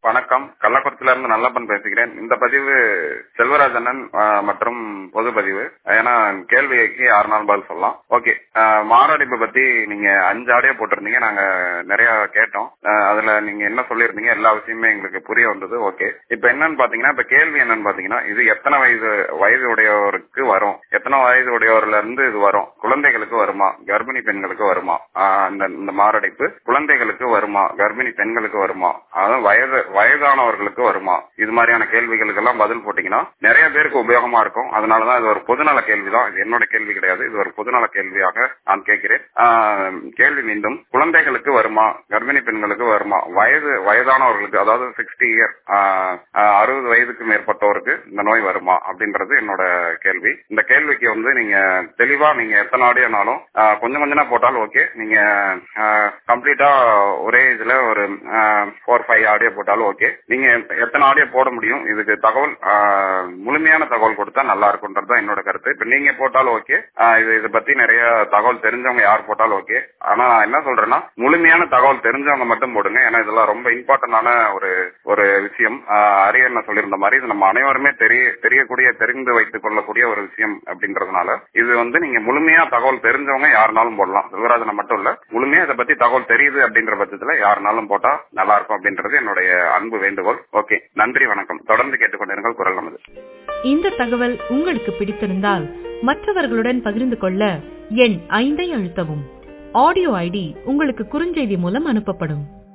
வணக்கம் கள்ளக்குறிச்சியில இருந்து நல்லப்பன் பேசுகிறேன் இந்த பதிவு செல்வராஜனன் ஆஹ், மற்றும் பொது பதிவு ஏன்னா கேள்விக்கு ஆறு நாள் பதில் சொல்லலாம் ஓகே மாரடைப்பு பத்தி நீங்க அஞ்சு ஆடியோ போட்டிருந்தீங்க நாங்க நிறைய கேட்டோம் ஆஹ், அதுல நீங்க என்ன சொல்லியிருந்தீங்க எல்லா விஷயமே எங்களுக்கு புரிய வந்தது ஓகே இப்ப என்னன்னு பாத்தீங்கன்னா இப்ப கேள்வி என்னன்னு பாத்தீங்கன்னா இது எத்தனை வயது வயது உடையவருக்கு வரும் எத்தனை வயது உடையவர்ல இருந்து இது வரும் குழந்தைகளுக்கு வருமா கர்ப்பிணி பெண்களுக்கு வருமா ஆஹ், இந்த இந்த மாரடைப்பு குழந்தைகளுக்கு வருமா கர்ப்பிணி பெண்களுக்கு வருமா அதாவது வயது வயதானவர்களுக்கு வருமா இது மாதிரியான கேள்விகளுக்கு எல்லாம் பதில் போட்டீங்கன்னா நிறைய பேருக்கு உபயோகமா இருக்கும் அதனாலதான் இது ஒரு பொதுநல கேள்விதான் இது என்னோட கேள்வி கிடையாது இது ஒரு பொதுநல கேள்வியாக நான் கேட்கிறேன் ஆஹ், கேள்வி மீண்டும் குழந்தைகளுக்கு வருமா கர்ப்பிணி பெண்களுக்கு வருமா வயது வயதானவர்களுக்கு அதாவது சிக்ஸ்டி இயர் அறுபது வயதுக்கு மேற்பட்டவருக்கு இந்த நோய் வருமா அப்படின்றது என்னோட கேள்வி இந்த கேள்விக்கு வந்து நீங்க தெளிவா நீங்க எத்தனை ஆடியோனாலும் ஆஹ், கொஞ்சம் கொஞ்சமா போட்டாலும் ஓகே நீங்க கம்ப்ளீட்டா ஒரே இதுல ஒரு ஃபோர் ஃபைவ் ஆடியோ போட்டாலும் ஓகே நீங்க எத்த- எத்தனை ஆடியோ போட முடியும் இதுக்கு தகவல் ஆஹ், முழுமையான தகவல் கொடுத்தா நல்லா இருக்கும்ன்றது தான் என்னோட கருத்து இப்ப நீங்க போட்டாலும் ஓகே இது இதை பத்தி நிறைய தகவல் தெரிஞ்சவங்க யார் போட்டாலும் ஓகே ஆனா நான் என்ன சொல்றேன்னா முழுமையான தகவல் தெரிஞ்சவங்க மட்டும் போடுங்க ஏன்னா இதெல்லாம் ரொம்ப இம்பார்ட்டன்டான ஒரு ஒரு விஷயம் ஆஹ், அரிய என்ன சொல்லியிருந்த மாதிரி இது நம்ம அனைவருமே தெரிய தெரியக்கூடிய தெரிந்து வைத்துக் கொள்ளக்கூடிய ஒரு விஷயம் அப்படின்றதுனால இது வந்து நீங்க முழுமையா தகவல் தெரிஞ்சவங்க யாருனாலும் போடலாம் சிவராஜனை மட்டும் இல்ல முழுமையா இதை பத்தி தகவல் தெரியுது அப்படின்ற பட்சத்துல யாருனாலும் போட்டா நல்லா இருக்கும் அப்படின்றது என்னுடைய அன்பு வேண்டுகோள் ஓகே நன்றி வணக்கம் தொடர்ந்து கேட்டுக்கொண்டிருங்கள் குரல் நமது இந்த தகவல் உங்களுக்கு பிடித்திருந்தால் மற்றவர்களுடன் பகிர்ந்து கொள்ள எண் ஐந்தை அழுத்தவும் ஆடியோ ஐடி உங்களுக்கு குறுஞ்செய்தி மூலம் அனுப்பப்படும்